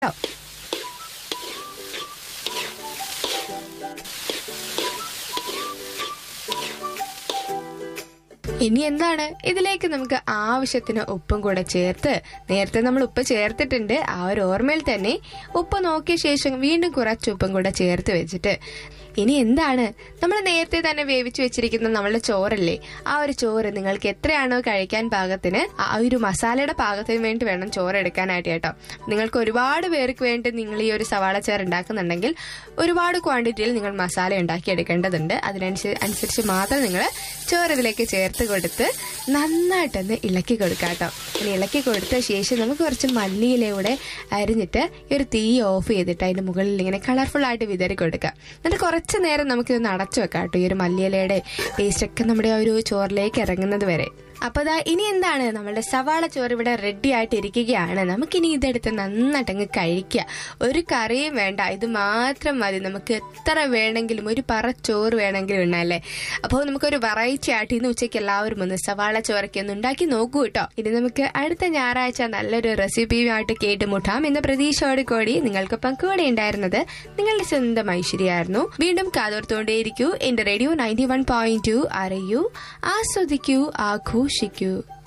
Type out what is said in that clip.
ഇനി എന്താണ് ഇതിലേക്ക് നമുക്ക് ആവശ്യത്തിന് ഉപ്പും കൂടെ ചേർത്ത് നേരത്തെ നമ്മൾ ഉപ്പ് ചേർത്തിട്ടുണ്ട് ആ ഒരു ഓർമ്മയിൽ തന്നെ ഉപ്പ് നോക്കിയ ശേഷം വീണ്ടും കുറച്ച് ഉപ്പും കൂടെ ചേർത്ത് വെച്ചിട്ട് ഇനി എന്താണ് നമ്മൾ നേരത്തെ തന്നെ വേവിച്ചു വെച്ചിരിക്കുന്ന നമ്മളുടെ ചോറല്ലേ ആ ഒരു ചോറ് നിങ്ങൾക്ക് എത്രയാണോ കഴിക്കാൻ പാകത്തിന് ആ ഒരു മസാലയുടെ പാകത്തിന് വേണ്ടി വേണം ചോറ് എടുക്കാനായിട്ട് കേട്ടോ നിങ്ങൾക്ക് ഒരുപാട് പേർക്ക് വേണ്ടി നിങ്ങൾ ഈ ഒരു സവാള ചോറ് ഉണ്ടാക്കുന്നുണ്ടെങ്കിൽ ഒരുപാട് ക്വാണ്ടിറ്റിയിൽ നിങ്ങൾ മസാല ഉണ്ടാക്കി എടുക്കേണ്ടതുണ്ട് അതിനനുസരിച്ച് അനുസരിച്ച് മാത്രം നിങ്ങൾ ചോറ് ഇതിലേക്ക് ചേർത്ത് കൊടുത്ത് നന്നായിട്ടൊന്ന് ഇളക്കി കൊടുക്കുക കേട്ടോ ഇനി ഇളക്കി കൊടുത്ത ശേഷം നമുക്ക് കുറച്ച് മല്ലിയിലൂടെ അരിഞ്ഞിട്ട് ഈ ഒരു തീ ഓഫ് ചെയ്തിട്ട് അതിന്റെ മുകളിൽ ഇങ്ങനെ കളർഫുൾ ആയിട്ട് വിതറി കൊടുക്കുക എന്നിട്ട് കുറച്ച് നേരം നമുക്ക് ഇതൊന്ന് അടച്ചു വെക്കാം കേട്ടോ ഈ ഒരു മല്ലിയിലയുടെ ടേസ്റ്റ് ഒക്കെ നമ്മുടെ ആ ഒരു ചോറിലേക്ക് ഇറങ്ങുന്നത് വരെ അപ്പൊ ദാ ഇനി എന്താണ് നമ്മളുടെ സവാള ചോറ് ഇവിടെ റെഡി ആയിട്ട് ഇരിക്കുകയാണ് നമുക്കിനി ഇതെടുത്ത് നന്നായിട്ട് അങ്ങ് കഴിക്കുക ഒരു കറിയും വേണ്ട ഇത് മാത്രം മതി നമുക്ക് എത്ര വേണമെങ്കിലും ഒരു പറ ചോറ് വേണമെങ്കിലും ഉണ്ടല്ലേ അപ്പോൾ നമുക്കൊരു വെറൈറ്റി ആയിട്ട് ഇന്ന് ഉച്ചയ്ക്ക് എല്ലാവരും ഒന്ന് സവാള ചോറൊക്കെ ഒന്ന് ഉണ്ടാക്കി നോക്കൂ കേട്ടോ ഇനി നമുക്ക് അടുത്ത ഞായറാഴ്ച നല്ലൊരു റെസിപ്പിയുമായിട്ട് കേട്ടുമുട്ടാം എന്ന പ്രതീക്ഷയോട് കൂടി നിങ്ങൾക്കൊപ്പം കൂടെ ഉണ്ടായിരുന്നത് നിങ്ങളുടെ സ്വന്തം ഐശ്വര്യായിരുന്നു വീണ്ടും കാതോർത്തുകൊണ്ടേയിരിക്കൂ എന്റെ radio ninety one point two അറിയൂ ആസ്വദിക്കൂ ആഘോഷിക്കൂ